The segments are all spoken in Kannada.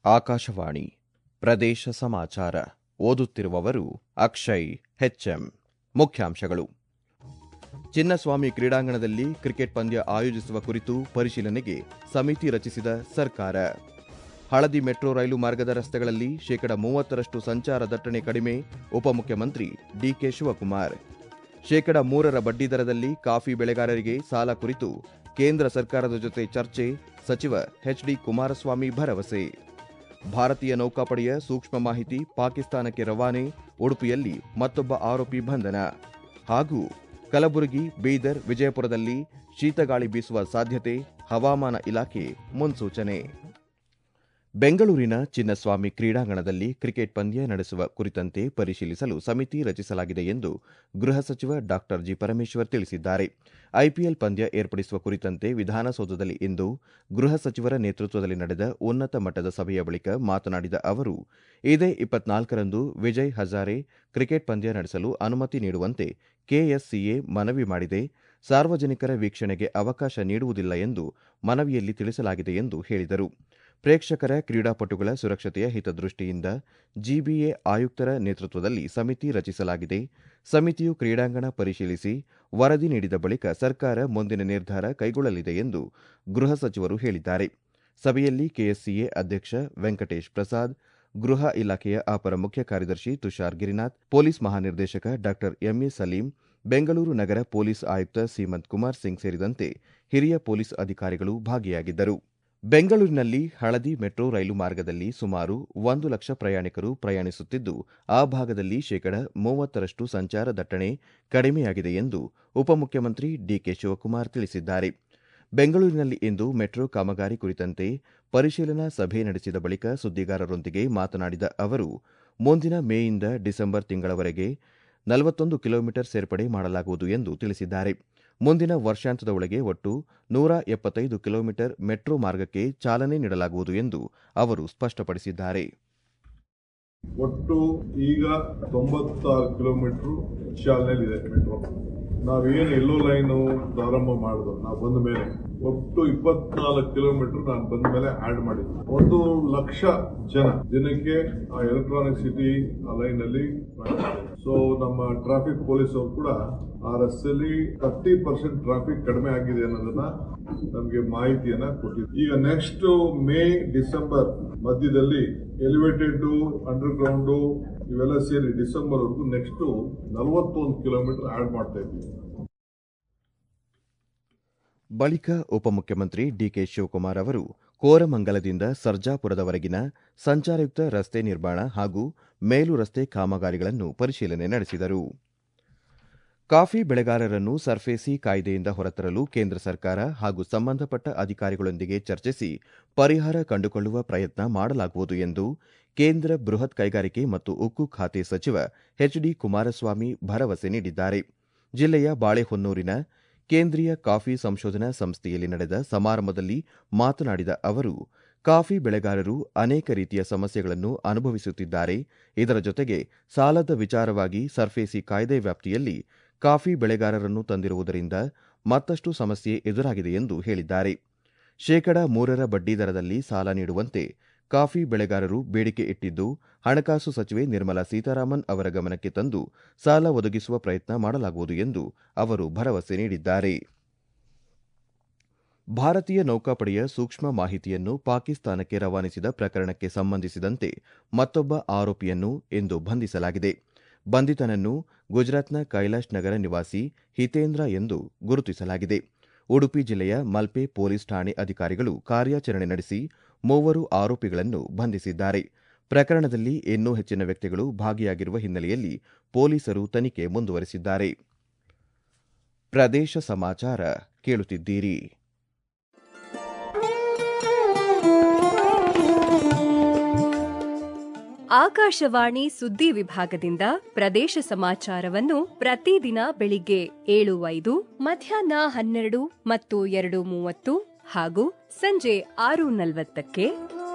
ಆಕಾಶವಾಣಿ ಪ್ರದೇಶ ಸಮಾಚಾರ ಓದುತ್ತಿರುವವರು ಅಕ್ಷಯ್ ಹೆಚ್ಎಂ ಮುಖ್ಯಾಂಶಗಳು ಚಿನ್ನಸ್ವಾಮಿ ಕ್ರೀಡಾಂಗಣದಲ್ಲಿ ಕ್ರಿಕೆಟ್ ಪಂದ್ಯ ಆಯೋಜಿಸುವ ಕುರಿತು ಪರಿಶೀಲನೆಗೆ ಸಮಿತಿ ರಚಿಸಿದ ಸರ್ಕಾರ ಹಳದಿ ಮೆಟ್ರೋ ರೈಲು ಮಾರ್ಗದ ರಸ್ತೆಗಳಲ್ಲಿ ಶೇಕಡ ಮೂವತ್ತರಷ್ಟು ಸಂಚಾರ ದಟ್ಟಣೆ ಕಡಿಮೆ ಉಪಮುಖ್ಯಮಂತ್ರಿ ಡಿಕೆ ಶಿವಕುಮಾರ್ ಶೇಕಡ ಮೂರರ ಬಡ್ಡಿದರದಲ್ಲಿ ಕಾಫಿ ಬೆಳೆಗಾರರಿಗೆ ಸಾಲ ಕುರಿತು ಕೇಂದ್ರ ಸರ್ಕಾರದ ಜೊತೆ ಚರ್ಚೆ ಸಚಿವ ಎಚ್ಡಿ ಕುಮಾರಸ್ವಾಮಿ ಭರವಸೆ ಭಾರತೀಯ ನೌಕಾಪಡೆಯ ಸೂಕ್ಷ್ಮ ಮಾಹಿತಿ ಪಾಕಿಸ್ತಾನಕ್ಕೆ ರವಾನೆ ಉಡುಪಿಯಲ್ಲಿ ಮತ್ತೊಬ್ಬ ಆರೋಪಿ ಬಂಧನ ಹಾಗೂ ಕಲಬುರಗಿ ಬೀದರ್ ವಿಜಯಪುರದಲ್ಲಿ ಶೀತಗಾಳಿ ಬೀಸುವ ಸಾಧ್ಯತೆ ಹವಾಮಾನ ಇಲಾಖೆ ಮುನ್ಸೂಚನೆ ಬೆಂಗಳೂರಿನ ಚಿನ್ನಸ್ವಾಮಿ ಕ್ರೀಡಾಂಗಣದಲ್ಲಿ ಕ್ರಿಕೆಟ್ ಪಂದ್ಯ ನಡೆಸುವ ಕುರಿತಂತೆ ಪರಿಶೀಲಿಸಲು ಸಮಿತಿ ರಚಿಸಲಾಗಿದೆ ಎಂದು ಗೃಹ ಸಚಿವ ಡಾ ಜಿ ಪರಮೇಶ್ವರ್ ತಿಳಿಸಿದ್ದಾರೆ ಐಪಿಎಲ್ ಪಂದ್ಯ ಏರ್ಪಡಿಸುವ ಕುರಿತಂತೆ ವಿಧಾನಸೌಧದಲ್ಲಿ ಇಂದು ಗೃಹ ಸಚಿವರ ನೇತೃತ್ವದಲ್ಲಿ ನಡೆದ ಉನ್ನತ ಮಟ್ಟದ ಸಭೆಯ ಬಳಿಕ ಮಾತನಾಡಿದ ಅವರು ಇದೇ ಇಪ್ಪತ್ನಾಲ್ಕರಂದು ವಿಜಯ್ ಹಜಾರೆ ಕ್ರಿಕೆಟ್ ಪಂದ್ಯ ನಡೆಸಲು ಅನುಮತಿ ನೀಡುವಂತೆ ಕೆಎಸ್ಸಿಎ ಮನವಿ ಮಾಡಿದೆ ಸಾರ್ವಜನಿಕರ ವೀಕ್ಷಣೆಗೆ ಅವಕಾಶ ನೀಡುವುದಿಲ್ಲ ಎಂದು ಮನವಿಯಲ್ಲಿ ತಿಳಿಸಲಾಗಿದೆ ಎಂದು ಹೇಳಿದರು ಪ್ರೇಕ್ಷಕರ ಕ್ರೀಡಾಪಟುಗಳ ಸುರಕ್ಷತೆಯ ಹಿತದೃಷ್ಟಿಯಿಂದ ಜಿಬಿಎ ಆಯುಕ್ತರ ನೇತೃತ್ವದಲ್ಲಿ ಸಮಿತಿ ರಚಿಸಲಾಗಿದೆ ಸಮಿತಿಯು ಕ್ರೀಡಾಂಗಣ ಪರಿಶೀಲಿಸಿ ವರದಿ ನೀಡಿದ ಬಳಿಕ ಸರ್ಕಾರ ಮುಂದಿನ ನಿರ್ಧಾರ ಕೈಗೊಳ್ಳಲಿದೆ ಎಂದು ಗೃಹ ಸಚಿವರು ಹೇಳಿದ್ದಾರೆ ಸಭೆಯಲ್ಲಿ ಕೆಎಸ್ಸಿಎ ಅಧ್ಯಕ್ಷ ವೆಂಕಟೇಶ್ ಪ್ರಸಾದ್ ಗೃಹ ಇಲಾಖೆಯ ಅಪರ ಮುಖ್ಯ ಕಾರ್ಯದರ್ಶಿ ತುಷಾರ್ ಗಿರಿನಾಥ್ ಪೊಲೀಸ್ ಮಹಾನಿರ್ದೇಶಕ ಡಾ ಎಂಎ ಸಲೀಂ ಬೆಂಗಳೂರು ನಗರ ಪೊಲೀಸ್ ಆಯುಕ್ತ ಸೀಮಂತ್ ಕುಮಾರ್ ಸಿಂಗ್ ಸೇರಿದಂತೆ ಹಿರಿಯ ಪೊಲೀಸ್ ಅಧಿಕಾರಿಗಳು ಭಾಗಿಯಾಗಿದ್ದರು ಬೆಂಗಳೂರಿನಲ್ಲಿ ಹಳದಿ ಮೆಟ್ರೋ ರೈಲು ಮಾರ್ಗದಲ್ಲಿ ಸುಮಾರು ಒಂದು ಲಕ್ಷ ಪ್ರಯಾಣಿಕರು ಪ್ರಯಾಣಿಸುತ್ತಿದ್ದು ಆ ಭಾಗದಲ್ಲಿ ಶೇಕಡ ಮೂವತ್ತರಷ್ಟು ಸಂಚಾರ ದಟ್ಟಣೆ ಕಡಿಮೆಯಾಗಿದೆ ಎಂದು ಉಪಮುಖ್ಯಮಂತ್ರಿ ಡಿಕೆ ಶಿವಕುಮಾರ್ ತಿಳಿಸಿದ್ದಾರೆ ಬೆಂಗಳೂರಿನಲ್ಲಿ ಇಂದು ಮೆಟ್ರೋ ಕಾಮಗಾರಿ ಕುರಿತಂತೆ ಪರಿಶೀಲನಾ ಸಭೆ ನಡೆಸಿದ ಬಳಿಕ ಸುದ್ದಿಗಾರರೊಂದಿಗೆ ಮಾತನಾಡಿದ ಅವರು ಮುಂದಿನ ಮೇಯಿಂದ ಡಿಸೆಂಬರ್ ತಿಂಗಳವರೆಗೆ ನಲವತ್ತೊಂದು ಕಿಲೋಮೀಟರ್ ಸೇರ್ಪಡೆ ಮಾಡಲಾಗುವುದು ಎಂದು ತಿಳಿಸಿದ್ದಾರೆ ಮುಂದಿನ ವರ್ಷಾಂತದ ಒಳಗೆ ಒಟ್ಟು ನೂರ ಎಪ್ಪತ್ತೈದು ಕಿಲೋಮೀಟರ್ ಮೆಟ್ರೋ ಮಾರ್ಗಕ್ಕೆ ಚಾಲನೆ ನೀಡಲಾಗುವುದು ಎಂದು ಅವರು ಸ್ಪಷ್ಟಪಡಿಸಿದ್ದಾರೆ ಒಟ್ಟು ಈಗ ತೊಂಬತ್ತಾರು ಕಿಲೋಮೀಟರ್ ಚಾಲನೆಯಲ್ಲಿದೆ ಮೆಟ್ರೋ ನಾವೇನು ಎಲ್ಲೋ ಲೈನು ಪ್ರಾರಂಭ ಮಾಡಿದ್ರು ನಾವು ಬಂದ ಮೇಲೆ ಒಟ್ಟು ಇಪ್ಪತ್ನಾಲ್ಕು ಕಿಲೋಮೀಟರ್ ನಾನು ಬಂದ ಮೇಲೆ ಆಡ್ ಮಾಡಿದ್ದೆ ಒಂದು ಲಕ್ಷ ಜನ ದಿನಕ್ಕೆ ಆ ಎಲೆಕ್ಟ್ರಾನಿಕ್ ಸಿಟಿ ಆ ಲೈನ್ ಅಲ್ಲಿ ಸೊ ನಮ್ಮ ಟ್ರಾಫಿಕ್ ಪೊಲೀಸ್ ಅವರು ಕೂಡ ಆ ರಸ್ತೆಯಲ್ಲಿ ತರ್ಟಿ ಪರ್ಸೆಂಟ್ ಟ್ರಾಫಿಕ್ ಕಡಿಮೆ ಆಗಿದೆ ಅನ್ನೋದನ್ನ ನಮಗೆ ಮಾಹಿತಿಯನ್ನ ಕೊಟ್ಟಿದ್ರು ಈಗ ನೆಕ್ಸ್ಟ್ ಮೇ ಡಿಸೆಂಬರ್ ಮಧ್ಯದಲ್ಲಿ ಎಲಿವೇಟೆಡ್ ಅಂಡರ್ ಗ್ರೌಂಡ್ ಇವೆಲ್ಲ ಸೇರಿ ಡಿಸೆಂಬರ್ ವರೆಗೂ ನೆಕ್ಸ್ಟ್ ನಲವತ್ತೊಂದು ಕಿಲೋಮೀಟರ್ ಆಡ್ ಮಾಡ್ತಾ ಇದ್ದೀವಿ ಬಳಿಕ ಉಪಮುಖ್ಯಮಂತ್ರಿ ಡಿಕೆ ಶಿವಕುಮಾರ್ ಅವರು ಕೋರಮಂಗಲದಿಂದ ಸರ್ಜಾಪುರದವರೆಗಿನ ಸಂಚಾರಯುಕ್ತ ರಸ್ತೆ ನಿರ್ಮಾಣ ಹಾಗೂ ಮೇಲು ರಸ್ತೆ ಕಾಮಗಾರಿಗಳನ್ನು ಪರಿಶೀಲನೆ ನಡೆಸಿದರು ಕಾಫಿ ಬೆಳೆಗಾರರನ್ನು ಸರ್ಫೇಸಿ ಕಾಯ್ದೆಯಿಂದ ಹೊರತರಲು ಕೇಂದ್ರ ಸರ್ಕಾರ ಹಾಗೂ ಸಂಬಂಧಪಟ್ಟ ಅಧಿಕಾರಿಗಳೊಂದಿಗೆ ಚರ್ಚಿಸಿ ಪರಿಹಾರ ಕಂಡುಕೊಳ್ಳುವ ಪ್ರಯತ್ನ ಮಾಡಲಾಗುವುದು ಎಂದು ಕೇಂದ್ರ ಬೃಹತ್ ಕೈಗಾರಿಕೆ ಮತ್ತು ಉಕ್ಕು ಖಾತೆ ಸಚಿವ ಎಚ್ಡಿ ಕುಮಾರಸ್ವಾಮಿ ಭರವಸೆ ನೀಡಿದ್ದಾರೆ ಜಿಲ್ಲೆಯ ಬಾಳೆಹೊನ್ನೂರಿನ ಕೇಂದ್ರೀಯ ಕಾಫಿ ಸಂಶೋಧನಾ ಸಂಸ್ಥೆಯಲ್ಲಿ ನಡೆದ ಸಮಾರಂಭದಲ್ಲಿ ಮಾತನಾಡಿದ ಅವರು ಕಾಫಿ ಬೆಳೆಗಾರರು ಅನೇಕ ರೀತಿಯ ಸಮಸ್ಯೆಗಳನ್ನು ಅನುಭವಿಸುತ್ತಿದ್ದಾರೆ ಇದರ ಜೊತೆಗೆ ಸಾಲದ ವಿಚಾರವಾಗಿ ಸರ್ಫೇಸಿ ಕಾಯ್ದೆ ವ್ಯಾಪ್ತಿಯಲ್ಲಿ ಕಾಫಿ ಬೆಳೆಗಾರರನ್ನು ತಂದಿರುವುದರಿಂದ ಮತ್ತಷ್ಟು ಸಮಸ್ಯೆ ಎದುರಾಗಿದೆ ಎಂದು ಹೇಳಿದ್ದಾರೆ ಶೇಕಡ ಮೂರರ ಬಡ್ಡಿ ದರದಲ್ಲಿ ಸಾಲ ನೀಡುವಂತೆ ಕಾಫಿ ಬೆಳೆಗಾರರು ಬೇಡಿಕೆ ಇಟ್ಟಿದ್ದು ಹಣಕಾಸು ಸಚಿವೆ ನಿರ್ಮಲಾ ಸೀತಾರಾಮನ್ ಅವರ ಗಮನಕ್ಕೆ ತಂದು ಸಾಲ ಒದಗಿಸುವ ಪ್ರಯತ್ನ ಮಾಡಲಾಗುವುದು ಎಂದು ಅವರು ಭರವಸೆ ನೀಡಿದ್ದಾರೆ ಭಾರತೀಯ ನೌಕಾಪಡೆಯ ಸೂಕ್ಷ್ಮ ಮಾಹಿತಿಯನ್ನು ಪಾಕಿಸ್ತಾನಕ್ಕೆ ರವಾನಿಸಿದ ಪ್ರಕರಣಕ್ಕೆ ಸಂಬಂಧಿಸಿದಂತೆ ಮತ್ತೊಬ್ಬ ಆರೋಪಿಯನ್ನು ಇಂದು ಬಂಧಿಸಲಾಗಿದೆ ಬಂಧಿತನನ್ನು ಗುಜರಾತ್ನ ಕೈಲಾಶ್ ನಗರ ನಿವಾಸಿ ಹಿತೇಂದ್ರ ಎಂದು ಗುರುತಿಸಲಾಗಿದೆ ಉಡುಪಿ ಜಿಲ್ಲೆಯ ಮಲ್ಪೆ ಪೊಲೀಸ್ ಠಾಣೆ ಅಧಿಕಾರಿಗಳು ಕಾರ್ಯಾಚರಣೆ ನಡೆಸಿ ಮೂವರು ಆರೋಪಿಗಳನ್ನು ಬಂಧಿಸಿದ್ದಾರೆ ಪ್ರಕರಣದಲ್ಲಿ ಇನ್ನೂ ಹೆಚ್ಚಿನ ವ್ಯಕ್ತಿಗಳು ಭಾಗಿಯಾಗಿರುವ ಹಿನ್ನೆಲೆಯಲ್ಲಿ ಪೊಲೀಸರು ತನಿಖೆ ಮುಂದುವರೆಸಿದ್ದಾರೆ ಪ್ರದೇಶ ಸಮಾಚಾರ ಕೇಳುತ್ತಿದ್ದೀರಿ ಆಕಾಶವಾಣಿ ಸುದ್ದಿ ವಿಭಾಗದಿಂದ ಪ್ರದೇಶ ಸಮಾಚಾರವನ್ನು ಪ್ರತಿದಿನ ಬೆಳಿಗ್ಗೆ ಏಳು ಐದು ಮಧ್ಯಾಹ್ನ ಹನ್ನೆರಡು ಮತ್ತು ಎರಡು ಮೂವತ್ತು ಹಾಗೂ ಸಂಜೆ ಆರು ನಲವತ್ತಕ್ಕೆ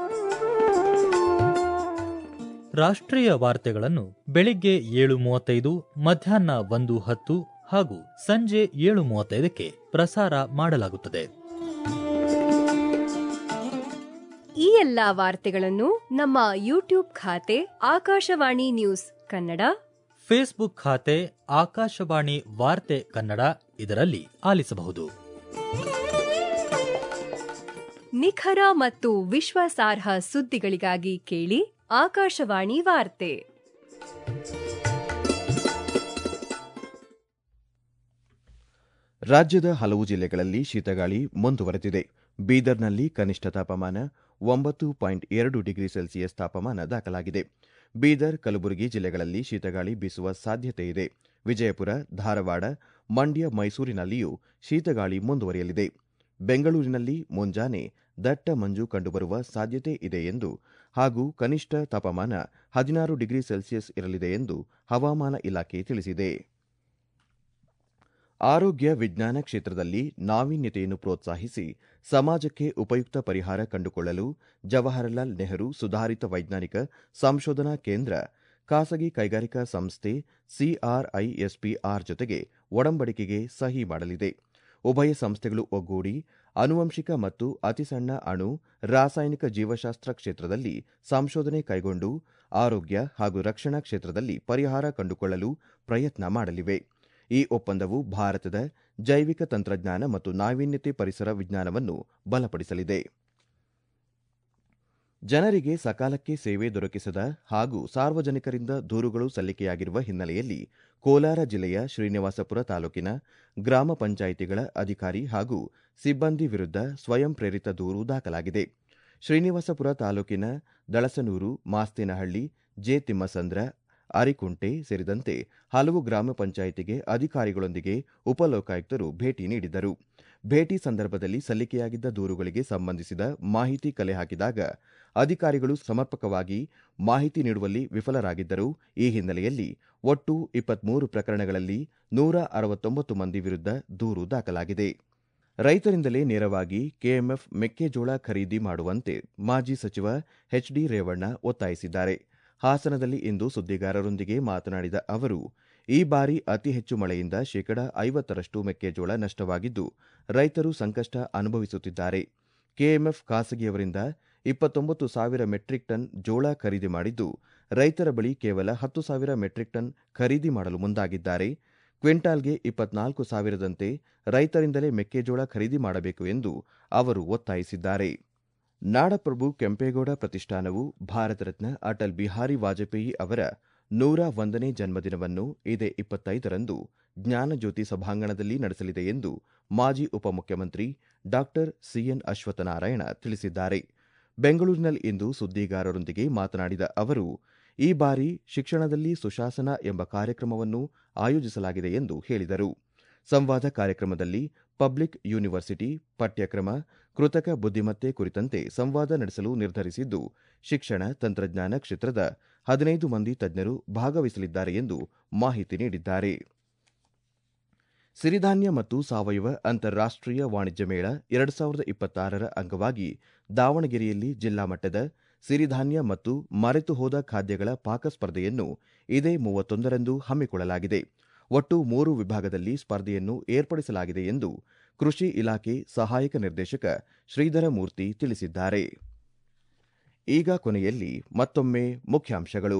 ರಾಷ್ಟ್ರೀಯ ವಾರ್ತೆಗಳನ್ನು ಬೆಳಿಗ್ಗೆ ಏಳು ಮೂವತ್ತೈದು ಮಧ್ಯಾಹ್ನ ಒಂದು ಹತ್ತು ಹಾಗೂ ಸಂಜೆ ಏಳು ಮೂವತ್ತೈದಕ್ಕೆ ಪ್ರಸಾರ ಮಾಡಲಾಗುತ್ತದೆ ಈ ಎಲ್ಲಾ ವಾರ್ತೆಗಳನ್ನು ನಮ್ಮ ಯೂಟ್ಯೂಬ್ ಖಾತೆ ಆಕಾಶವಾಣಿ ನ್ಯೂಸ್ ಕನ್ನಡ ಫೇಸ್ಬುಕ್ ಖಾತೆ ಆಕಾಶವಾಣಿ ವಾರ್ತೆ ಕನ್ನಡ ಇದರಲ್ಲಿ ಆಲಿಸಬಹುದು ನಿಖರ ಮತ್ತು ವಿಶ್ವಾಸಾರ್ಹ ಸುದ್ದಿಗಳಿಗಾಗಿ ಕೇಳಿ ಆಕಾಶವಾಣಿ ವಾರ್ತೆ ರಾಜ್ಯದ ಹಲವು ಜಿಲ್ಲೆಗಳಲ್ಲಿ ಶೀತಗಾಳಿ ಮುಂದುವರೆದಿದೆ ಬೀದರ್ನಲ್ಲಿ ಕನಿಷ್ಠ ತಾಪಮಾನ ಒಂಬತ್ತು ಪಾಯಿಂಟ್ ಎರಡು ಡಿಗ್ರಿ ಸೆಲ್ಸಿಯಸ್ ತಾಪಮಾನ ದಾಖಲಾಗಿದೆ ಬೀದರ್ ಕಲಬುರಗಿ ಜಿಲ್ಲೆಗಳಲ್ಲಿ ಶೀತಗಾಳಿ ಬೀಸುವ ಸಾಧ್ಯತೆ ಇದೆ ವಿಜಯಪುರ ಧಾರವಾಡ ಮಂಡ್ಯ ಮೈಸೂರಿನಲ್ಲಿಯೂ ಶೀತಗಾಳಿ ಮುಂದುವರಿಯಲಿದೆ ಬೆಂಗಳೂರಿನಲ್ಲಿ ಮುಂಜಾನೆ ದಟ್ಟ ಮಂಜು ಕಂಡುಬರುವ ಸಾಧ್ಯತೆ ಇದೆ ಎಂದು ಹಾಗೂ ಕನಿಷ್ಠ ತಾಪಮಾನ ಹದಿನಾರು ಡಿಗ್ರಿ ಸೆಲ್ಸಿಯಸ್ ಇರಲಿದೆ ಎಂದು ಹವಾಮಾನ ಇಲಾಖೆ ತಿಳಿಸಿದೆ ಆರೋಗ್ಯ ವಿಜ್ಞಾನ ಕ್ಷೇತ್ರದಲ್ಲಿ ನಾವೀನ್ಯತೆಯನ್ನು ಪ್ರೋತ್ಸಾಹಿಸಿ ಸಮಾಜಕ್ಕೆ ಉಪಯುಕ್ತ ಪರಿಹಾರ ಕಂಡುಕೊಳ್ಳಲು ಜವಾಹರಲಾಲ್ ನೆಹರು ಸುಧಾರಿತ ವೈಜ್ಞಾನಿಕ ಸಂಶೋಧನಾ ಕೇಂದ್ರ ಖಾಸಗಿ ಕೈಗಾರಿಕಾ ಸಂಸ್ಥೆ ಸಿಆರ್ಐಎಸ್ಪಿಆರ್ ಜೊತೆಗೆ ಒಡಂಬಡಿಕೆಗೆ ಸಹಿ ಮಾಡಲಿದೆ ಉಭಯ ಸಂಸ್ಥೆಗಳು ಒಗ್ಗೂಡಿ ಆನುವಂಶಿಕ ಮತ್ತು ಅತಿಸಣ್ಣ ಅಣು ರಾಸಾಯನಿಕ ಜೀವಶಾಸ್ತ್ರ ಕ್ಷೇತ್ರದಲ್ಲಿ ಸಂಶೋಧನೆ ಕೈಗೊಂಡು ಆರೋಗ್ಯ ಹಾಗೂ ರಕ್ಷಣಾ ಕ್ಷೇತ್ರದಲ್ಲಿ ಪರಿಹಾರ ಕಂಡುಕೊಳ್ಳಲು ಪ್ರಯತ್ನ ಮಾಡಲಿವೆ ಈ ಒಪ್ಪಂದವು ಭಾರತದ ಜೈವಿಕ ತಂತ್ರಜ್ಞಾನ ಮತ್ತು ನಾವೀನ್ಯತೆ ಪರಿಸರ ವಿಜ್ಞಾನವನ್ನು ಬಲಪಡಿಸಲಿದೆ ಜನರಿಗೆ ಸಕಾಲಕ್ಕೆ ಸೇವೆ ದೊರಕಿಸದ ಹಾಗೂ ಸಾರ್ವಜನಿಕರಿಂದ ದೂರುಗಳು ಸಲ್ಲಿಕೆಯಾಗಿರುವ ಹಿನ್ನೆಲೆಯಲ್ಲಿ ಕೋಲಾರ ಜಿಲ್ಲೆಯ ಶ್ರೀನಿವಾಸಪುರ ತಾಲೂಕಿನ ಗ್ರಾಮ ಪಂಚಾಯಿತಿಗಳ ಅಧಿಕಾರಿ ಹಾಗೂ ಸಿಬ್ಬಂದಿ ವಿರುದ್ಧ ಸ್ವಯಂ ಪ್ರೇರಿತ ದೂರು ದಾಖಲಾಗಿದೆ ಶ್ರೀನಿವಾಸಪುರ ತಾಲೂಕಿನ ದಳಸನೂರು ಮಾಸ್ತಿನಹಳ್ಳಿ ಜೆ ತಿಮ್ಮಸಂದ್ರ ಅರಿಕುಂಟೆ ಸೇರಿದಂತೆ ಹಲವು ಗ್ರಾಮ ಪಂಚಾಯಿತಿಗೆ ಅಧಿಕಾರಿಗಳೊಂದಿಗೆ ಉಪಲೋಕಾಯುಕ್ತರು ಭೇಟಿ ನೀಡಿದ್ದರು ಭೇಟಿ ಸಂದರ್ಭದಲ್ಲಿ ಸಲ್ಲಿಕೆಯಾಗಿದ್ದ ದೂರುಗಳಿಗೆ ಸಂಬಂಧಿಸಿದ ಮಾಹಿತಿ ಕಲೆ ಹಾಕಿದಾಗ ಅಧಿಕಾರಿಗಳು ಸಮರ್ಪಕವಾಗಿ ಮಾಹಿತಿ ನೀಡುವಲ್ಲಿ ವಿಫಲರಾಗಿದ್ದರು ಈ ಹಿನ್ನೆಲೆಯಲ್ಲಿ ಒಟ್ಟು ಇಪ್ಪತ್ಮೂರು ಪ್ರಕರಣಗಳಲ್ಲಿ ನೂರ ಅರವತ್ತೊಂಬತ್ತು ಮಂದಿ ವಿರುದ್ಧ ದೂರು ದಾಖಲಾಗಿದೆ ರೈತರಿಂದಲೇ ನೇರವಾಗಿ ಕೆಎಂಎಫ್ ಮೆಕ್ಕೆಜೋಳ ಖರೀದಿ ಮಾಡುವಂತೆ ಮಾಜಿ ಸಚಿವ ಎಚ್ಡಿ ರೇವಣ್ಣ ಒತ್ತಾಯಿಸಿದ್ದಾರೆ ಹಾಸನದಲ್ಲಿ ಇಂದು ಸುದ್ದಿಗಾರರೊಂದಿಗೆ ಮಾತನಾಡಿದ ಅವರು ಈ ಬಾರಿ ಅತಿ ಹೆಚ್ಚು ಮಳೆಯಿಂದ ಶೇಕಡ ಐವತ್ತರಷ್ಟು ಮೆಕ್ಕೆಜೋಳ ನಷ್ಟವಾಗಿದ್ದು ರೈತರು ಸಂಕಷ್ಟ ಅನುಭವಿಸುತ್ತಿದ್ದಾರೆ ಕೆಎಂಎಫ್ ಖಾಸಗಿಯವರಿಂದ ಇಪ್ಪತ್ತೊಂಬತ್ತು ಸಾವಿರ ಮೆಟ್ರಿಕ್ ಟನ್ ಜೋಳ ಖರೀದಿ ಮಾಡಿದ್ದು ರೈತರ ಬಳಿ ಕೇವಲ ಹತ್ತು ಸಾವಿರ ಮೆಟ್ರಿಕ್ ಟನ್ ಖರೀದಿ ಮಾಡಲು ಮುಂದಾಗಿದ್ದಾರೆ ಕ್ವಿಂಟಾಲ್ಗೆ ಇಪ್ಪತ್ನಾಲ್ಕು ಸಾವಿರದಂತೆ ರೈತರಿಂದಲೇ ಮೆಕ್ಕೆಜೋಳ ಖರೀದಿ ಮಾಡಬೇಕು ಎಂದು ಅವರು ಒತ್ತಾಯಿಸಿದ್ದಾರೆ ನಾಡಪ್ರಭು ಕೆಂಪೇಗೌಡ ಪ್ರತಿಷ್ಠಾನವು ಭಾರತ ರತ್ನ ಅಟಲ್ ಬಿಹಾರಿ ವಾಜಪೇಯಿ ಅವರ ನೂರ ಒಂದನೇ ಜನ್ಮದಿನವನ್ನು ಇದೇ ಇಪ್ಪತ್ತೈದರಂದು ಜ್ಞಾನಜ್ಯೋತಿ ಸಭಾಂಗಣದಲ್ಲಿ ನಡೆಸಲಿದೆ ಎಂದು ಮಾಜಿ ಉಪಮುಖ್ಯಮಂತ್ರಿ ಡಾ ಸಿಎನ್ ಅಶ್ವತ್ಥನಾರಾಯಣ ತಿಳಿಸಿದ್ದಾರೆ ಬೆಂಗಳೂರಿನಲ್ಲಿಂದು ಸುದ್ದಿಗಾರರೊಂದಿಗೆ ಮಾತನಾಡಿದ ಅವರು ಈ ಬಾರಿ ಶಿಕ್ಷಣದಲ್ಲಿ ಸುಶಾಸನ ಎಂಬ ಕಾರ್ಯಕ್ರಮವನ್ನು ಆಯೋಜಿಸಲಾಗಿದೆ ಎಂದು ಹೇಳಿದರು ಸಂವಾದ ಕಾರ್ಯಕ್ರಮದಲ್ಲಿ ಪಬ್ಲಿಕ್ ಯೂನಿವರ್ಸಿಟಿ ಪಠ್ಯಕ್ರಮ ಕೃತಕ ಬುದ್ದಿಮತ್ತೆ ಕುರಿತಂತೆ ಸಂವಾದ ನಡೆಸಲು ನಿರ್ಧರಿಸಿದ್ದು ಶಿಕ್ಷಣ ತಂತ್ರಜ್ಞಾನ ಕ್ಷೇತ್ರದ ಹದಿನೈದು ಮಂದಿ ತಜ್ಞರು ಭಾಗವಹಿಸಲಿದ್ದಾರೆ ಎಂದು ಮಾಹಿತಿ ನೀಡಿದ್ದಾರೆ ಸಿರಿಧಾನ್ಯ ಮತ್ತು ಸಾವಯವ ಅಂತಾರಾಷ್ಟೀಯ ವಾಣಿಜ್ಯ ಮೇಳ ಎರಡು ಸಾವಿರದ ಇಪ್ಪತ್ತಾರರ ಅಂಗವಾಗಿ ದಾವಣಗೆರೆಯಲ್ಲಿ ಜಿಲ್ಲಾ ಮಟ್ಟದ ಸಿರಿಧಾನ್ಯ ಮತ್ತು ಮರೆತು ಹೋದ ಖಾದ್ಯಗಳ ಪಾಕ ಸ್ಪರ್ಧೆಯನ್ನು ಇದೇ ಮೂವತ್ತೊಂದರಂದು ಹಮ್ಮಿಕೊಳ್ಳಲಾಗಿದೆ ಒಟ್ಟು ಮೂರು ವಿಭಾಗದಲ್ಲಿ ಸ್ಪರ್ಧೆಯನ್ನು ಏರ್ಪಡಿಸಲಾಗಿದೆ ಎಂದು ಕೃಷಿ ಇಲಾಖೆ ಸಹಾಯಕ ನಿರ್ದೇಶಕ ಶ್ರೀಧರ ಮೂರ್ತಿ ತಿಳಿಸಿದ್ದಾರೆ ಈಗ ಕೊನೆಯಲ್ಲಿ ಮತ್ತೊಮ್ಮೆ ಮುಖ್ಯಾಂಶಗಳು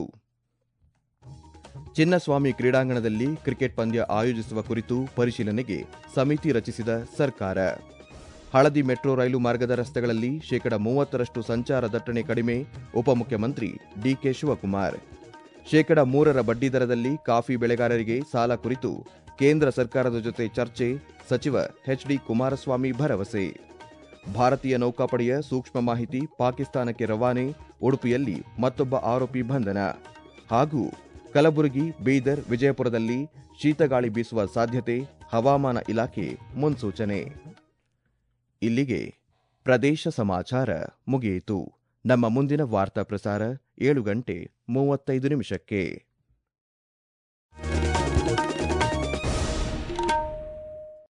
ಚಿನ್ನಸ್ವಾಮಿ ಕ್ರೀಡಾಂಗಣದಲ್ಲಿ ಕ್ರಿಕೆಟ್ ಪಂದ್ಯ ಆಯೋಜಿಸುವ ಕುರಿತು ಪರಿಶೀಲನೆಗೆ ಸಮಿತಿ ರಚಿಸಿದ ಸರ್ಕಾರ ಹಳದಿ ಮೆಟ್ರೋ ರೈಲು ಮಾರ್ಗದ ರಸ್ತೆಗಳಲ್ಲಿ ಶೇಕಡ ಮೂವತ್ತರಷ್ಟು ಸಂಚಾರ ದಟ್ಟಣೆ ಕಡಿಮೆ ಉಪಮುಖ್ಯಮಂತ್ರಿ ಡಿಕೆ ಶಿವಕುಮಾರ್ ಶೇಕಡ ಮೂರರ ಬಡ್ಡಿದರದಲ್ಲಿ ಕಾಫಿ ಬೆಳೆಗಾರರಿಗೆ ಸಾಲ ಕುರಿತು ಕೇಂದ್ರ ಸರ್ಕಾರದ ಜೊತೆ ಚರ್ಚೆ ಸಚಿವ ಎಚ್ಡಿ ಕುಮಾರಸ್ವಾಮಿ ಭರವಸೆ ಭಾರತೀಯ ನೌಕಾಪಡೆಯ ಸೂಕ್ಷ್ಮ ಮಾಹಿತಿ ಪಾಕಿಸ್ತಾನಕ್ಕೆ ರವಾನೆ ಉಡುಪಿಯಲ್ಲಿ ಮತ್ತೊಬ್ಬ ಆರೋಪಿ ಬಂಧನ ಹಾಗೂ ಕಲಬುರಗಿ ಬೀದರ್ ವಿಜಯಪುರದಲ್ಲಿ ಶೀತಗಾಳಿ ಬೀಸುವ ಸಾಧ್ಯತೆ ಹವಾಮಾನ ಇಲಾಖೆ ಮುನ್ಸೂಚನೆ ಇಲ್ಲಿಗೆ ಪ್ರದೇಶ ಸಮಾಚಾರ ಮುಗಿಯಿತು ನಮ್ಮ ಮುಂದಿನ ವಾರ್ತಾ ಪ್ರಸಾರ ಏಳು ಗಂಟೆ ಮೂವತ್ತೈದು ನಿಮಿಷಕ್ಕೆ